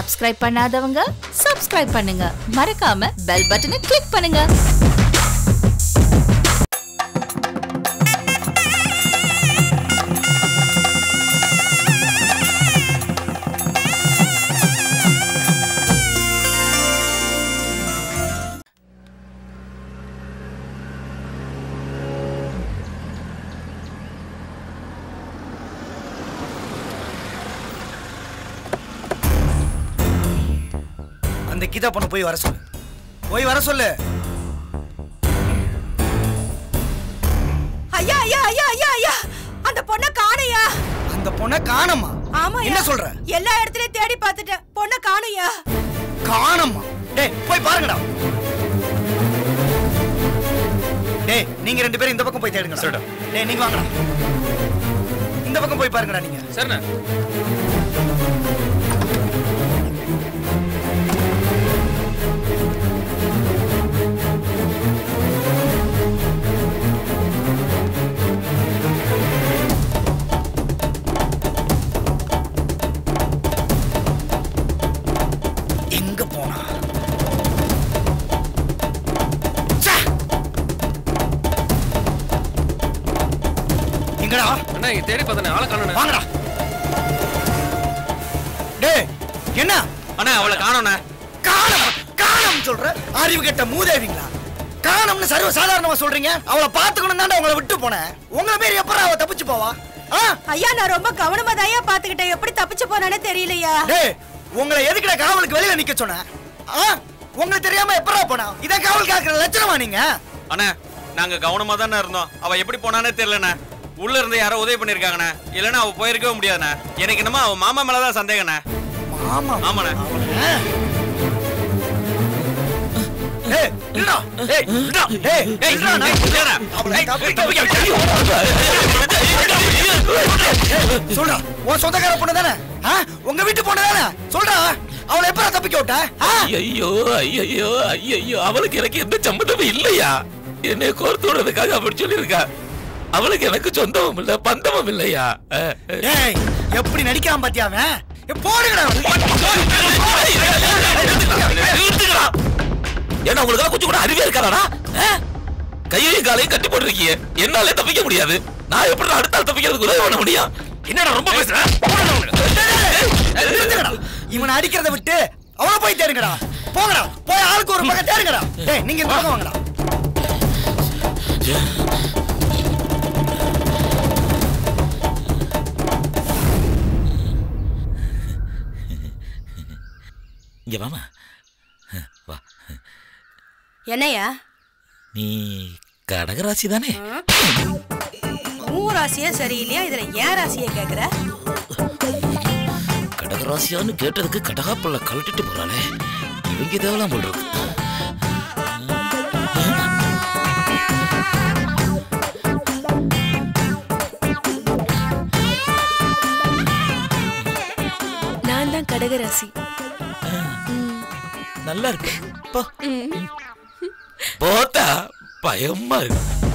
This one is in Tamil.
சப்ஸ்கிரைப் பண்ணாதவங்க சப்ஸ்கிரைப் பண்ணுங்க மறக்காம பெல் பட்டனை கிளிக் பண்ணுங்க அந்த கீதா பொண்ணு போய் வர சொல்லு போய் வர சொல்லு ஐயா ஐயா ஐயா ஐயா ஐயா அந்த பொண்ண காணையா அந்த பொண்ணை காணமா ஆமா என்ன சொல்ற எல்லா இடத்துலயும் தேடி பார்த்துட்டேன் பொண்ண காணையா காணமா டேய் போய் பாருங்கடா டேய் நீங்க ரெண்டு பேரும் இந்த பக்கம் போய் தேடுங்கடா சரிடா. டேய் நீங்க வாங்கடா இந்த பக்கம் போய் பாருங்கடா நீங்க சரிண்ணே எங்க போனா ச்சே! எங்கடா அண்ணா இங்க தேடி பார்த்தனே ஆளை காணோண்ணே வாங்கடா டேய் என்ன அண்ணா அவளை காணோண்ணே காணம் காணம் சொல்ற அறிவு கெட்ட மூதேவிங்களா காணம்னு சர்வ சாதாரணமா சொல்றீங்க அவளை பாத்துக்கணும் தாண்டா உங்களை விட்டு போனேன் உங்களை பேர் எப்பறம் அவ தப்பிச்சு போவா ஆ? ஐயா நான் ரொம்ப கவனமா தான் பாத்துக்கிட்டேன் எப்படி தப்பிச்சு போனானே தெரியலையா டேய் உங்களை எதுக்குடா காவலுக்கு வெளியில நிக்க சொன்னேன் ஆ? உங்களுக்கு தெரியாம எப்பறா போனா இதான் காவல் காக்குற லட்சணமா நீங்க அண்ணா நாங்க கவனமா தானே இருந்தோம் அவ எப்படி போனானே தெரியலண்ணே உள்ள இருந்து யாரோ உதவி பண்ணிருக்காங்கண்ணே இல்லைன்னா அவ போயிருக்கவே முடியாதுண்ணே எனக்கு என்னமோ அவ மாமா மேலதான் சந்தேகண்ணே ஆமா ஆமாண்ணே டேய் இல்லடா டேய் இல்லடா டேய் ஏய், இல்லடா நான் ஏய், இல்லடா. அவளை ஏய், தப்பிக்க தப்பிக்க சொல்றா உன் சொந்தக்கார பொண்ணு தானே ஆ? உங்க வீட்டு பொண்ணு தானே சொல்றா அவளை எப்பறா தப்பிக்க விட்ட ஆ? ஐயோ ஐயோ ஐயோ அவளுக்கு எனக்கு எந்த சம்மந்தமும் இல்லையா என்னை கோர்த்து விடுறதுக்காக அப்படி சொல்லியிருக்கா அவளுக்கு எனக்கு சொந்தமும் இல்ல பந்தமும் இல்லையா அஹ், அஹ். டேய் எப்படி நடிக்காம பாத்தியா அவன் ஏ, போடுங்கடா நிறுத்துங்கடா. ஏன்னா உங்களுக்கு கொஞ்சம் கூட அறிவே இருக்காரா கையையும் காலையும் கட்டி போட்டிருக்கீங்க என்னாலே தப்பிக்க முடியாது நான் எப்படி அடுத்த ஆள் தப்பிக்கிறதுக்கு உதவி பண்ண முடியும் என்னடா ரொம்ப பேசுறேன் நிறுத்துங்கடா. இவனை அடிக்கிறத விட்டு அவளை போய் தேடுங்கடா போங்கடா போய் ஆளுக்கு ஒரு பக்கம் தேடுங்கடா டேய் நீங்க இந்த பக்கம் வாங்கடா இங்க வாமா வா என்னையா நீ கடகராசி தானே உன் ராசியே சரியில்லையா இதுல ஏன் ராசியை கேக்குற கடகராசியான்னு கேட்டதுக்கு கடகாப்பல்ல கழட்டிட்டு போறாளே இவங்க தேவலாம் போல் இருக்கு நான் தான் கடகராசி நல்லா இருக்கு போ போத்தா பயமா இருக்கு